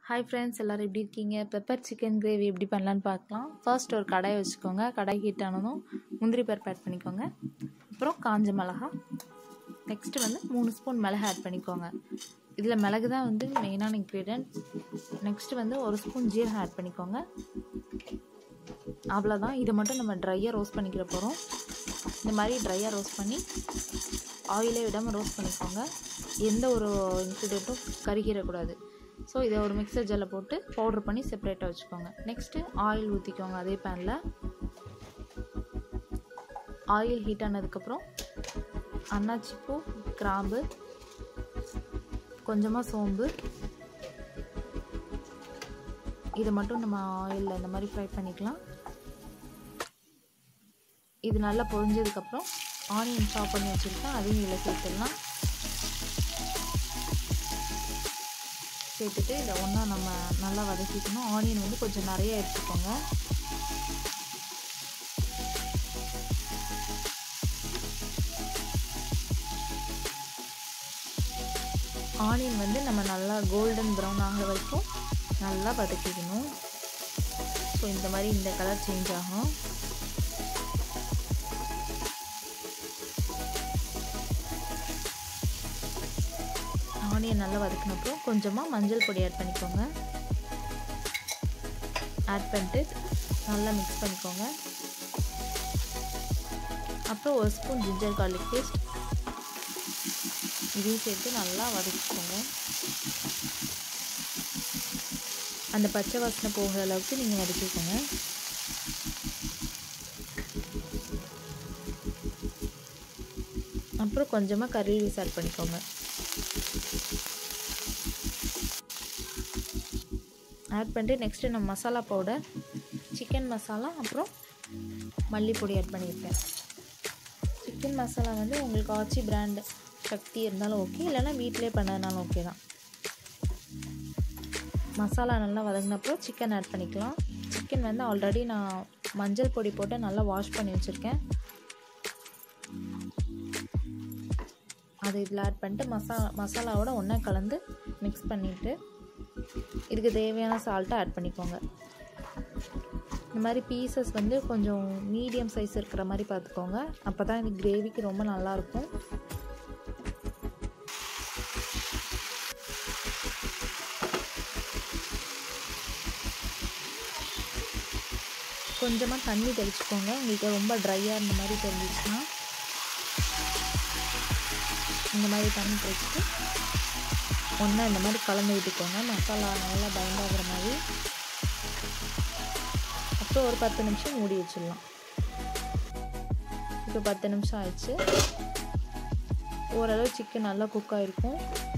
hi friends எல்லோரும் எப்படி இருக்கீங்க பெப்பர் சிக்கன் கிரேவி எப்படி பண்ணலான்னு பார்க்கலாம் ஃபர்ஸ்ட் ஒரு கடாய் வச்சுக்கோங்க கடாய் ஹீட் ஆனதும் முந்திரி பருப்பு ஆட் பண்ணிக்கோங்க அப்புறம் காஞ்ச மிளகா நெக்ஸ்ட்டு வந்து மூணு ஸ்பூன் மிளகா ஆட் பண்ணிக்கோங்க இதில் மிளகு தான் வந்து மெயினான இன்க்ரீடியன்ட் நெக்ஸ்ட்டு வந்து ஒரு ஸ்பூன் ஜீரகம் ஆட் பண்ணிக்கோங்க அவ்வளோதான் இதை மட்டும் நம்ம ட்ரையாக ரோஸ்ட் பண்ணிக்கிற போகிறோம் இந்த மாதிரி ட்ரையாக ரோஸ்ட் பண்ணி ஆயிலே விடாமல் ரோஸ்ட் பண்ணிக்கோங்க எந்த ஒரு இன்க்ரீடியண்ட்டும் கருகிடக்கூடாது ஸோ இதை ஒரு மிக்சர் ஜல்லில் போட்டு பவுட்ரு பண்ணி செப்பரேட்டாக வச்சுக்கோங்க நெக்ஸ்ட்டு ஆயில் ஊற்றிக்கோங்க அதே பேனில் ஆயில் ஹீட் ஆனதுக்கப்புறம் அன்னாச்சிப்பூ கிராம்பு கொஞ்சமாக சோம்பு இதை மட்டும் நம்ம ஆயிலில் இந்த மாதிரி ஃப்ரை பண்ணிக்கலாம் இது நல்லா பொரிஞ்சதுக்கப்புறம் ஆனியன் சாப் பண்ணி வச்சுருக்கேன் அதையும் இதில் சேர்த்துடலாம் சேர்த்துட்டு இதை ஒன்றா நம்ம நல்லா வதக்கிக்கணும் ஆனியன் வந்து கொஞ்சம் நிறைய எடுத்துக்கோங்க ஆனியன் வந்து நம்ம நல்லா கோல்டன் ப்ரௌன் ஆகிற வரைக்கும் நல்லா வதக்கிக்கணும் ஸோ இந்த மாதிரி இந்த கலர் சேஞ்ச் ஆகும் ஆனியன் நல்லா வதக்கினப்புறம் கொஞ்சமாக மஞ்சள் பொடி ஆட் பண்ணிக்கோங்க ஆட் பண்ணிட்டு நல்லா மிக்ஸ் பண்ணிக்கோங்க அப்புறம் ஒரு ஸ்பூன் ஜிஞ்சர் கார்லிக் பேஸ்ட் இதையும் சேர்த்து நல்லா வதக்கிக்கோங்க அந்த பச்சை வாசனை போகிற அளவுக்கு நீங்கள் வதக்கிக்கோங்க அப்புறம் கொஞ்சமாக கறி லீவ்ஸ் ஆட் பண்ணிக்கோங்க ஆட் பண்ணிட்டு நெக்ஸ்ட்டு நம்ம மசாலா பவுடர் சிக்கன் மசாலா அப்புறம் மல்லிப்பொடி ஆட் பண்ணியிருக்கேன் சிக்கன் மசாலா வந்து உங்களுக்கு ஆச்சி பிராண்ட் சக்தி இருந்தாலும் ஓகே இல்லைனா வீட்டிலே பண்ணதுனாலும் ஓகே தான் மசாலா நல்லா வதங்கினப்பறம் சிக்கன் ஆட் பண்ணிக்கலாம் சிக்கன் வந்து ஆல்ரெடி நான் மஞ்சள் பொடி போட்டு நல்லா வாஷ் பண்ணி வச்சுருக்கேன் அது இதில் ஆட் பண்ணிட்டு மசா மசாலாவோட ஒன்றா கலந்து மிக்ஸ் பண்ணிவிட்டு இதுக்கு தேவையான சால்ட்டை ஆட் பண்ணிக்கோங்க இந்த மாதிரி பீசஸ் வந்து கொஞ்சம் மீடியம் சைஸ் இருக்கிற மாதிரி பார்த்துக்கோங்க அப்போ தான் இது கிரேவிக்கு ரொம்ப நல்லாயிருக்கும் கொஞ்சமாக தண்ணி தெளிச்சுக்கோங்க உங்களுக்கு ரொம்ப ட்ரையாக இருந்த மாதிரி தெரிஞ்சிச்சுன்னா இந்த மாதிரி தண்ணி தெளிச்சுட்டு ஒன்றா இந்த மாதிரி கலந்து விட்டுக்கோங்க மசாலா நல்லா பயந்தாகிற மாதிரி அப்புறம் ஒரு பத்து நிமிஷம் மூடி வச்சிடலாம் இப்போ பத்து நிமிஷம் ஆயிடுச்சு ஓரளவு சிக்கன் நல்லா குக் ஆகிருக்கும்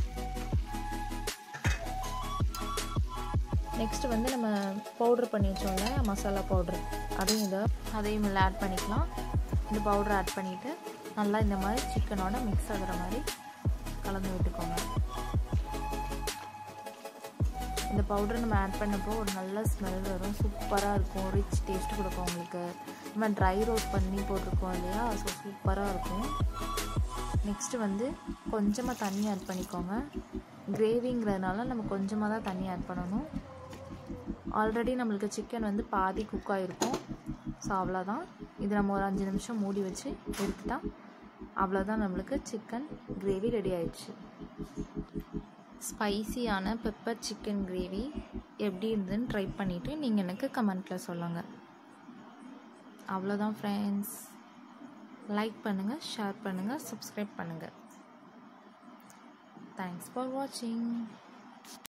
நெக்ஸ்ட்டு வந்து நம்ம பவுட்ரு பண்ணி வச்சோம்ல மசாலா பவுட்ரு அதையும் இதை அதையும் இதில் ஆட் பண்ணிக்கலாம் இந்த பவுட்ரு ஆட் பண்ணிவிட்டு நல்லா இந்த மாதிரி சிக்கனோட மிக்ஸ் ஆகிற மாதிரி கலந்து விட்டுக்கோங்க இந்த பவுடர் நம்ம ஆட் பண்ணப்போ ஒரு நல்ல ஸ்மெல் வரும் சூப்பராக இருக்கும் ரிச் டேஸ்ட் கொடுக்கும் உங்களுக்கு நம்ம ட்ரை ரோஸ்ட் பண்ணி போட்டிருக்கோம் இல்லையா ஸோ சூப்பராக இருக்கும் நெக்ஸ்ட்டு வந்து கொஞ்சமாக தண்ணி ஆட் பண்ணிக்கோங்க கிரேவிங்கிறதுனால நம்ம கொஞ்சமாக தான் தண்ணி ஆட் பண்ணணும் ஆல்ரெடி நம்மளுக்கு சிக்கன் வந்து பாதி குக் ஆகிருக்கும் ஸோ அவ்வளோதான் இது நம்ம ஒரு அஞ்சு நிமிஷம் மூடி வச்சு எடுத்துட்டா அவ்வளோதான் நம்மளுக்கு சிக்கன் கிரேவி ரெடி ஆயிடுச்சு ஸ்பைசியான பெப்பர் சிக்கன் கிரேவி எப்படி இருந்ததுன்னு ட்ரை பண்ணிவிட்டு நீங்கள் எனக்கு கமெண்ட்டில் சொல்லுங்கள் அவ்வளோதான் ஃப்ரெண்ட்ஸ் லைக் பண்ணுங்கள் ஷேர் பண்ணுங்கள் சப்ஸ்கிரைப் பண்ணுங்கள் தேங்க்ஸ் ஃபார் வாட்சிங்